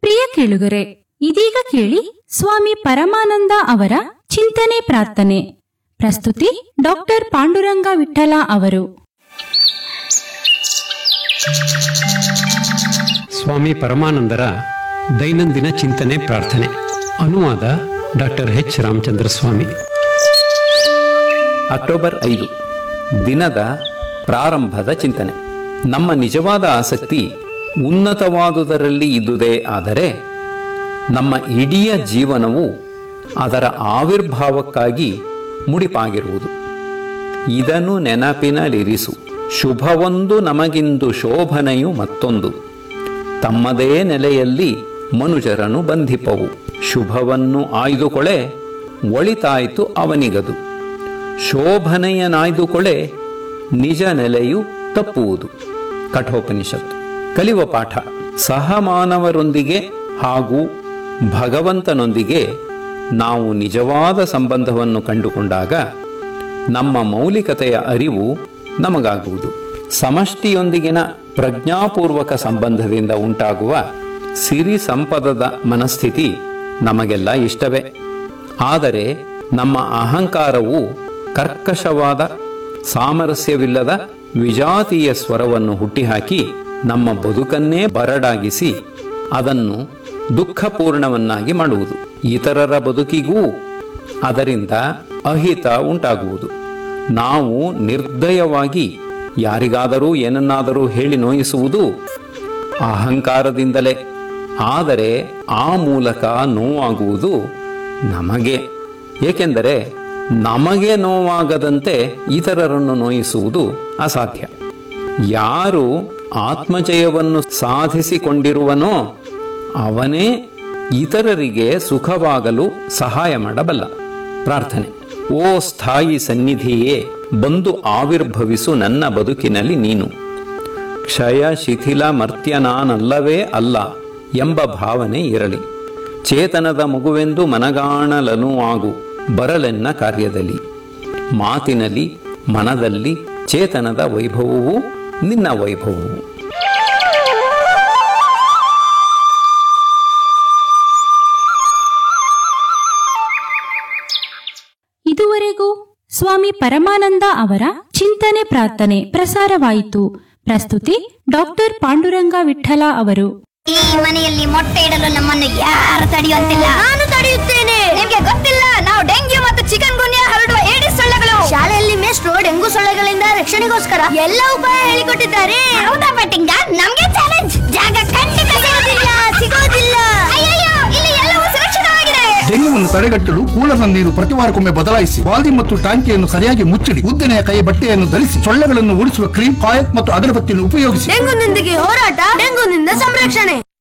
ಪ್ರಿಯ ಕೇಳುಗರೆ ಇದೀಗ ಕೇಳಿ ಸ್ವಾಮಿ ಪರಮಾನಂದ ಅವರ ಚಿಂತನೆ ಪ್ರಾರ್ಥನೆ ಪ್ರಸ್ತುತಿ ಡಾಕ್ಟರ್ ಪಾಂಡುರಂಗ ವಿಠಲ ಅವರು ಸ್ವಾಮಿ ಪರಮಾನಂದರ ದೈನಂದಿನ ಚಿಂತನೆ ಪ್ರಾರ್ಥನೆ ಅನುವಾದ doctor H Ramachandra Swamy October ಐದು ದಿನದ ಪ್ರಾರಂಭದ ಚಿಂತನೆ ನಮ್ಮ ನಿಜವಾದ ಆಸಕ್ತಿ ಉನ್ನತವಾದುದರಲ್ಲಿ ಇದ್ದುದೇ ಆದರೆ ನಮ್ಮ ಇಡೀ ಜೀವನವು ಅದರ ಆವಿರ್ಭಾವಕ್ಕಾಗಿ ಮುಡಿಪಾಗಿರುವುದು ಇದನ್ನು ನೆನಪಿನಲ್ಲಿರಿಸು ಶುಭವೊಂದು ನಮಗಿಂದು ಶೋಭನೆಯು ಮತ್ತೊಂದು ತಮ್ಮದೇ ನೆಲೆಯಲ್ಲಿ ಮನುಜರನು ಬಂಧಿಪವು ಶುಭವನ್ನು ಆಯ್ದುಕೊಳೆ ಒಳಿತಾಯ್ತು ಅವನಿಗದು ಶೋಭನೆಯನಾಯ್ದುಕೊಳೆ ನಿಜ ನೆಲೆಯು ತಪ್ಪುವುದು ಕಠೋಪನಿಷತ್ತು ಕಲಿಯುವ ಪಾಠ ಸಹಮಾನವರೊಂದಿಗೆ ಹಾಗೂ ಭಗವಂತನೊಂದಿಗೆ ನಾವು ನಿಜವಾದ ಸಂಬಂಧವನ್ನು ಕಂಡುಕೊಂಡಾಗ ನಮ್ಮ ಮೌಲಿಕತೆಯ ಅರಿವು ನಮಗಾಗುವುದು ಸಮಷ್ಟಿಯೊಂದಿಗಿನ ಪ್ರಜ್ಞಾಪೂರ್ವಕ ಸಂಬಂಧದಿಂದ ಉಂಟಾಗುವ ಸಿರಿ ಸಂಪದದ ಮನಸ್ಥಿತಿ ನಮಗೆಲ್ಲ ಇಷ್ಟವೇ ಆದರೆ ನಮ್ಮ ಅಹಂಕಾರವು ಕರ್ಕಶವಾದ ಸಾಮರಸ್ಯವಿಲ್ಲದ ವಿಜಾತೀಯ ಸ್ವರವನ್ನು ಹುಟ್ಟಿಹಾಕಿ ನಮ್ಮ ಬದುಕನ್ನೇ ಬರಡಾಗಿಸಿ ಅದನ್ನು ದುಃಖಪೂರ್ಣವನ್ನಾಗಿ ಮಾಡುವುದು ಇತರರ ಬದುಕಿಗೂ ಅದರಿಂದ ಅಹಿತ ಉಂಟಾಗುವುದು ನಾವು ನಿರ್ದಯವಾಗಿ ಯಾರಿಗಾದರೂ ಏನನ್ನಾದರೂ ಹೇಳಿ ನೋಯಿಸುವುದು ಅಹಂಕಾರದಿಂದಲೇ ಆದರೆ ಆ ಮೂಲಕ ನೋವಾಗುವುದು ನಮಗೆ ಏಕೆಂದರೆ ನಮಗೆ ನೋವಾಗದಂತೆ ಇತರರನ್ನು ನೋಯಿಸುವುದು ಅಸಾಧ್ಯ ಯಾರು ಆತ್ಮಜಯವನ್ನು ಸಾಧಿಸಿಕೊಂಡಿರುವನೋ ಅವನೇ ಇತರರಿಗೆ ಸುಖವಾಗಲು ಸಹಾಯ ಮಾಡಬಲ್ಲ ಪ್ರಾರ್ಥನೆ ಓ ಸ್ಥಾಯಿ ಸನ್ನಿಧಿಯೇ ಬಂದು ಆವಿರ್ಭವಿಸು ನನ್ನ ಬದುಕಿನಲ್ಲಿ ನೀನು ಕ್ಷಯ ಶಿಥಿಲ ಮರ್ತ್ಯ ನಾನಲ್ಲವೇ ಅಲ್ಲ ಎಂಬ ಭಾವನೆ ಇರಲಿ ಚೇತನದ ಮಗುವೆಂದು ಮನಗಾಣಲನು ಆಗು ಬರಲೆನ್ನ ಕಾರ್ಯದಲ್ಲಿ ಮಾತಿನಲ್ಲಿ ಮನದಲ್ಲಿ ಚೇತನದ ವೈಭವವು ನಿನ್ನ ವೈಭವವು ಇದುವರೆಗೂ ಸ್ವಾಮಿ ಪರಮಾನಂದ ಅವರ ಚಿಂತನೆ ಪ್ರಾರ್ಥನೆ ಪ್ರಸಾರವಾಯಿತು ಪ್ರಸ್ತುತಿ ಡಾಕ್ಟರ್ ಪಾಂಡುರಂಗ ವಿಠಲ ಅವರು ಈ ಮನೆಯಲ್ಲಿ ಮೊಟ್ಟೆ ಇಡಲು ನಮ್ಮನ್ನು ಯಾರು ತಡೆಯುವಂತಿಲ್ಲ ನಾನು ತಡೆಯುತ್ತೇನೆ ನಿಮ್ಗೆ ಗೊತ್ತಿಲ್ಲ ನಾವು ಡೆಂಗ್ಯೂ ಮತ್ತು ಚಿಕನ್ ಗುನ್ಯಾ ಹರಡುವ ಏಡಿಸ್ ಸೊಳ್ಳೆಗಳು ಶಾಲೆಯಲ್ಲಿ ಮೇಷ್ಟ್ರು ಡೆಂಗು ಸೊಳ್ಳೆಗಳಿಂದ ರಕ್ಷಣೆಗೋಸ್ಕರ ಎಲ್ಲ ಉಪಾಯ ಹೇಳಿಕೊಟ್ಟಿದ್ದಾರೆ ಹೌದಾ ಬಟ್ಟಿಂಗ ನಮ್ಗೆ ಚಾಲೆಂಜ್ ಜಾಗ ಖಂಡಿತ ಸಿಗೋದಿಲ್ಲ ಸಿಗೋದಿಲ್ಲ ಅಯ್ಯಯ್ಯೋ ಇಲ್ಲಿ ಎಲ್ಲವೂ ಸುರಕ್ಷಿತವಾಗಿದೆ ಡೆಂಗ್ಯೂವನ್ನು ತಡೆಗಟ್ಟಲು ಕೂಲರ್ನ ನೀರು ಪ್ರತಿ ವಾರಕ್ಕೊಮ್ಮೆ ಬದಲಾಯಿಸಿ ವಾಲ್ದಿ ಮತ್ತು ಟಾಂಕಿಯನ್ನು ಸರಿಯಾಗಿ ಮುಚ್ಚಿಡಿ ಉದ್ದನೆಯ ಕೈ ಬಟ್ಟೆಯನ್ನು ಧರಿಸಿ ಸೊಳ್ಳೆಗಳನ್ನು ಓಡಿಸುವ ಕ್ರೀಮ್ ಕಾಯಕ್ ಮತ್ತು ಅಗರಬತ್ತಿಯನ್ನು ಉಪಯೋಗಿಸಿ ಡೆಂಗುನೊಂದಿಗೆ ಹೋರಾಟ ಡೆಂಗುನಿಂದ ಸಂರಕ್ಷಣೆ